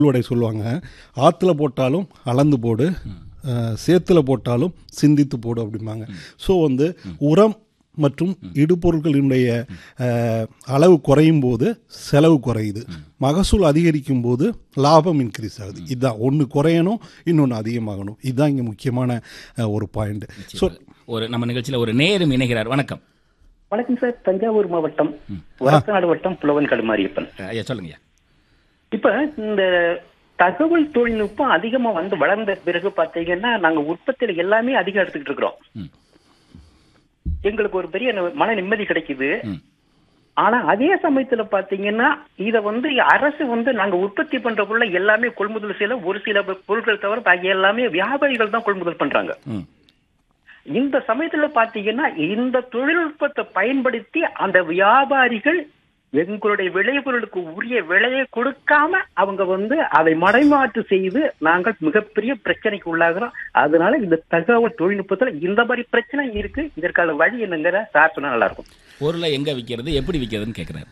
உடை சொல்லுவாங்க ஆற்றுல போட்டாலும் அளந்து போடு அஹ், சேத்துல போட்டாலும் சிந்தித்து போடு அப்படிம்பாங்க ஸோ வந்து உரம் மற்றும் இடுபொருட்களினுடைய அஹ், அளவு குறையும் போது செலவு குறையுது மகசூல் அதிகரிக்கும் போது லாபம் இன்க்ரீஸ் ஆகுது இதுதான் ஒன்று குறையணும் இன்னொன்று அதிகமாகணும் இதுதான் இங்கே முக்கியமான அஹ், ஒரு பாயிண்ட் ஸோ ஒரு நம்ம நிகழ்ச்சியில் ஒரு நேரம் இணைகிறார் வணக்கம் வணக்கம் சார் தஞ்சாவூர் மாவட்டம் வரத்தநாடு வட்டம் புலவன் கடுமாரியப்பன் ஐயா சொல்லுங்கய்யா இப்ப இந்த தகவல் தொழில்நுட்பம் அதிகமா வந்து வளர்ந்த பிறகு பாத்தீங்கன்னா நாங்க உற்பத்தியில எல்லாமே அதிகம் எடுத்துக்கிட்டு இருக்கிறோம் ம். எங்களுக்கு ஒரு பெரிய ந- மன நிம்மதி கிடைக்குது ம். ஆனா அதே சமயத்துல பாத்தீங்கன்னா இத வந்து அரசு வந்து நாங்க உற்பத்தி பண்றக்குள்ள எல்லாமே கொள்முதல் செய்யல ஒரு சில பொருட்கள் தவிர பாக்கி எல்லாமே வியாபாரிகள் தான் கொள்முதல் பண்றாங்க ம் இந்த சமயத்துல பாத்தீங்கன்னா இந்த தொழில்நுட்பத்தை பயன்படுத்தி அந்த வியாபாரிகள் எங்களுடைய விளைபொருளுக்கு உரிய விலையை கொடுக்காம அவங்க வந்து அதை மடைமாற்று செய்து நாங்கள் மிகப்பெரிய பிரச்சனைக்கு உள்ளாகிறோம் அதனால இந்த தகவல் தொழில்நுட்பத்துல இந்த மாதிரி பிரச்சனை இருக்கு இதற்கான வழி என்னங்கிற சார் சொன்னா நல்லா இருக்கும் பொருளை எங்கே விற்கிறது எப்படி விற்கிறதுன்னு கேட்குறாரு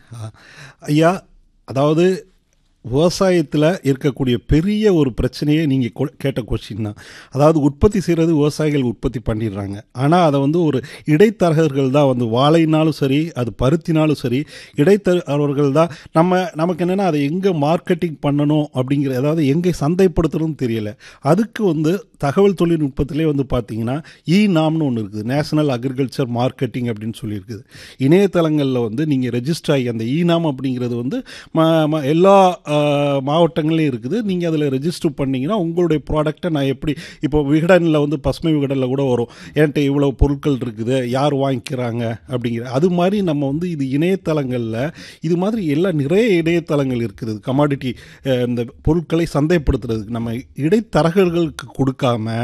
ஐயா அதாவது விவசாயத்தில் இருக்கக்கூடிய பெரிய ஒரு பிரச்சனையே நீங்கள் கேட்ட கொஸ்டின் தான் அதாவது உற்பத்தி செய்கிறது விவசாயிகள் உற்பத்தி பண்ணிடுறாங்க ஆனால் அதை வந்து ஒரு இடைத்தரகர்கள் தான் வந்து வாழைனாலும் சரி அது பருத்தினாலும் சரி இடைத்தரகர்கள் தான் நம்ம நமக்கு என்னென்னா அதை எங்கே மார்க்கெட்டிங் பண்ணணும் அப்படிங்கிற அதாவது எங்கே சந்தைப்படுத்துறதுன்னு தெரியல அதுக்கு வந்து தகவல் தொழில்நுட்பத்திலே வந்து பார்த்தீங்கன்னா இ நாம்னு ஒன்று இருக்குது நேஷனல் அக்ரிகல்ச்சர் மார்க்கெட்டிங் அப்படின்னு சொல்லியிருக்குது இணையதளங்களில் வந்து நீங்கள் ரெஜிஸ்டர் ஆகி அந்த இ நாம் அப்படிங்கிறது வந்து ம- ம- எல்லா ஆஹ், மாவட்டங்கள்லையும் இருக்குது நீங்கள் அதில் ரெஜிஸ்டர் பண்ணீங்கன்னா உங்களுடைய ப்ராடக்ட்டை நான் எப்படி இப்போ விகடனில் வந்து பசுமை விகடனில் கூட வரும் என்கிட்ட இவ்வளோ பொருட்கள் இருக்குது யார் வாங்கிக்கிறாங்க அப்படிங்கிற அது மாதிரி நம்ம வந்து இது இணையதளங்களில் இது மாதிரி எல்லா நிறைய இணையதளங்கள் இருக்குது கமாடிட்டி இந்த பொருட்களை சந்தைப்படுத்துறதுக்கு நம்ம இடைத்தரகர்களுக்கு கொடுக்காம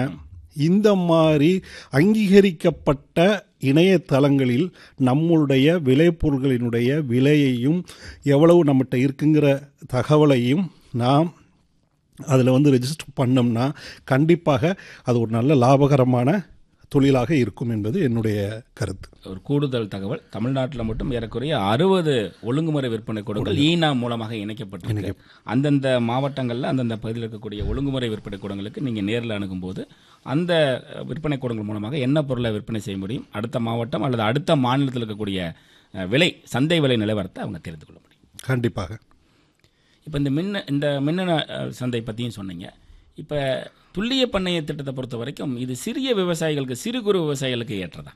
இந்த மாதிரி அங்கீகரிக்கப்பட்ட இணையதளங்களில் நம்மளுடைய விளைபொருட்களினுடைய விலையையும் எவ்வளவு நம்மகிட்ட இருக்குங்கிற தகவலையும் நாம் அதில் வந்து ரெஜிஸ்டர் பண்ணோம்னா கண்டிப்பாக அது ஒரு நல்ல லாபகரமான தொழிலாக இருக்கும் என்பது என்னுடைய கருத்து ஒரு கூடுதல் தகவல் தமிழ்நாட்டில் மட்டும் ஏறக்குறைய அறுபது ஒழுங்குமுறை விற்பனை கூடங்கள் ஈனா மூலமாக இணைக்கப்பட்டிருக்கு அந்தந்த மாவட்டங்களில் அந்தந்த பகுதியில் இருக்கக்கூடிய ஒழுங்குமுறை விற்பனை கூடங்களுக்கு நீங்கள் நேரில் அணுகும்போது அந்த அஹ், விற்பனை கூடங்கள் மூலமாக என்ன பொருளை விற்பனை செய்ய முடியும் அடுத்த மாவட்டம் அல்லது அடுத்த மாநிலத்தில் இருக்கக்கூடிய அஹ், விலை சந்தை விலை நிலவரத்தை அவங்க தெரிந்து கொள்ள முடியும் கண்டிப்பாக இப்போ இந்த மின்ன இந்த மின்னணு அஹ், சந்தை பற்றியும் சொன்னீங்க இப்போ துல்லிய பண்ணைய திட்டத்தை பொறுத்த வரைக்கும் இது சிறிய விவசாயிகளுக்கு சிறு குறு விவசாயிகளுக்கு ஏற்றதா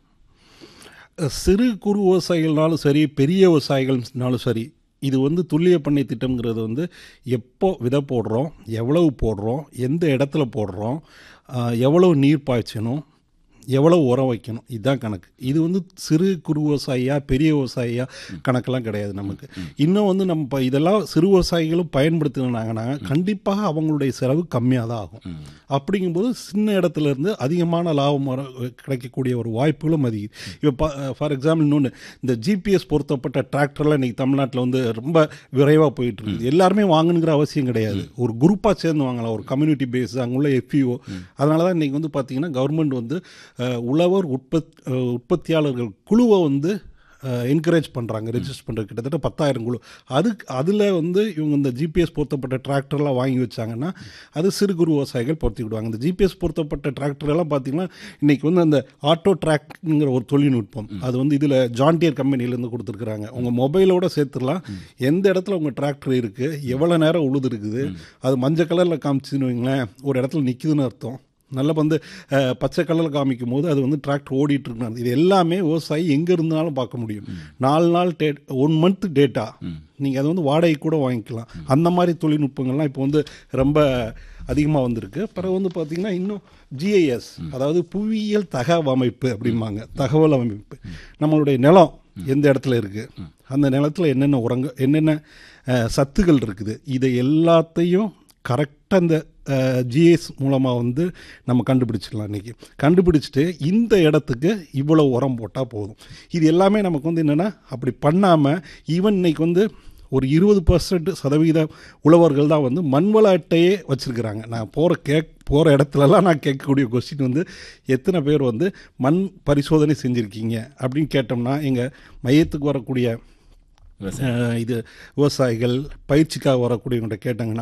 சிறு குறு விவசாயிகள்னாலும் சரி பெரிய விவசாயிகள்னாலும் சரி இது வந்து துல்லிய பண்ணை திட்டம்ங்கிறது வந்து எப்போ விதை போடுறோம் எவ்வளவு போடுறோம் எந்த இடத்துல போடுறோம் ஆஹ், எவ்வளவு நீர் பாய்ச்சணும் எவ்வளவு உரம் வைக்கணும் இதுதான் கணக்கு இது வந்து சிறு குறு விவசாயியா பெரிய விவசாயியா கணக்கெல்லாம் கிடையாது நமக்கு இன்னும் வந்து நம்ம இப்ப இதெல்லாம் சிறு விவசாயிகளும் பயன்படுத்தினாங்கன்னா கண்டிப்பாக அவங்களுடைய செலவு கம்மியாக தான் ஆகும் அப்படிங்கும்போது சின்ன இடத்துல இருந்து அதிகமான லாபம் வர கிடைக்கக்கூடிய ஒரு வாய்ப்புகளும் அதிகம் இப்போ ஃபார் எக்ஸாம்பிள் இன்னொன்று இந்த ஜிபிஎஸ் பொருத்தப்பட்ட டிராக்டர்லாம் இன்றைக்கி தமிழ்நாட்டில் வந்து ரொம்ப விரைவாக போயிட்டு இருக்குது எல்லாருமே வாங்கணுங்கிற அவசியம் கிடையாது ஒரு குரூப்பாக சேர்ந்து வாங்கலாம் ஒரு கம்யூனிட்டி பேஸ் அங்குள்ள எஃப்இஓ அதனால தான் இன்றைக்கி வந்து பார்த்திங்கன்னா கவர்மெண்ட் வந்து அஹ், உழவர் உற்பத் அஹ், உற்பத்தியாளர்கள் குழுவை வந்து என்கரேஜ் பண்ணுறாங்க ரெஜிஸ்டர் பண்ணுறது கிட்டத்தட்ட பத்தாயிரம் குழு அதுக்கு அதில் வந்து இவங்க இந்த ஜிபிஎஸ் பொருத்தப்பட்ட டிராக்டர்லாம் வாங்கி வச்சாங்கன்னா அது சிறு குறு விவசாயிகள் பொருத்தி விடுவாங்க இந்த ஜிபிஎஸ் பொருத்தப்பட்ட டிராக்டர் எல்லாம் பார்த்தீங்கன்னா இன்றைக்கி வந்து அந்த ஆட்டோ ட்ராக்ங்கிற ஒரு தொழில்நுட்பம் அது வந்து இதில் ஜான்டியர் கம்பெனிலேருந்து கொடுத்துருக்குறாங்க உங்கள் மொபைலோட சேர்த்துடலாம் எந்த இடத்துல உங்கள் டிராக்டர் இருக்குது எவ்வளோ நேரம் உழுது இருக்குது அது மஞ்சள் கலரில் காமிச்சுன்னு வைங்களேன் ஒரு இடத்துல நிற்குதுன்னு அர்த்தம் நல்ல வந்து அஹ், பச்சை கலரில் காமிக்கும் போது அது வந்து டிராக்டர் ஓடிட்டு இருக்கு இது எல்லாமே விவசாயி எங்கே இருந்தாலும் பார்க்க முடியும் நாலு நாள் டே ஒன் மந்த் டேட்டா நீங்கள் அதை வந்து வாடகை கூட வாங்கிக்கலாம் அந்த மாதிரி தொழில்நுட்பங்கள்லாம் இப்போ வந்து ரொம்ப அதிகமாக வந்திருக்கு பிறகு வந்து பார்த்திங்கன்னா இன்னும் ஜிஐஎஸ் அதாவது புவியியல் தகவமைப்பு அப்படிம்பாங்க தகவல் அமைப்பு நம்மளுடைய நிலம் எந்த இடத்துல இருக்குது அந்த நிலத்தில் என்னென்ன உரங்க என்னென்ன அஹ், சத்துகள் இருக்குது இதை எல்லாத்தையும் கரெக்டாக இந்த ஜிஎஸ் மூலமாக வந்து நம்ம கண்டுபிடிச்சிடலாம் இன்றைக்கி கண்டுபிடிச்சிட்டு இந்த இடத்துக்கு இவ்வளோ உரம் போட்டால் போதும் இது எல்லாமே நமக்கு வந்து என்னென்னா அப்படி பண்ணாமல் ஈவன் இன்னைக்கு வந்து ஒரு இருபது பர்சன்ட் சதவீத உழவர்கள் தான் வந்து மண்வள அட்டையே வச்சுருக்கிறாங்க நான் போகிற கேக் போகிற இடத்துலலாம் நான் கேட்கக்கூடிய கொஸ்டின் வந்து எத்தனை பேர் வந்து மண் பரிசோதனை செஞ்சுருக்கீங்க அப்படின்னு கேட்டோம்னா எங்கள் மையத்துக்கு வரக்கூடிய விவசாயி அஹ், இது விவசாயிகள் பயிற்சிக்காக வரக்கூடியவங்கள்ட்ட கேட்டாங்கன்னா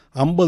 ஐம்பது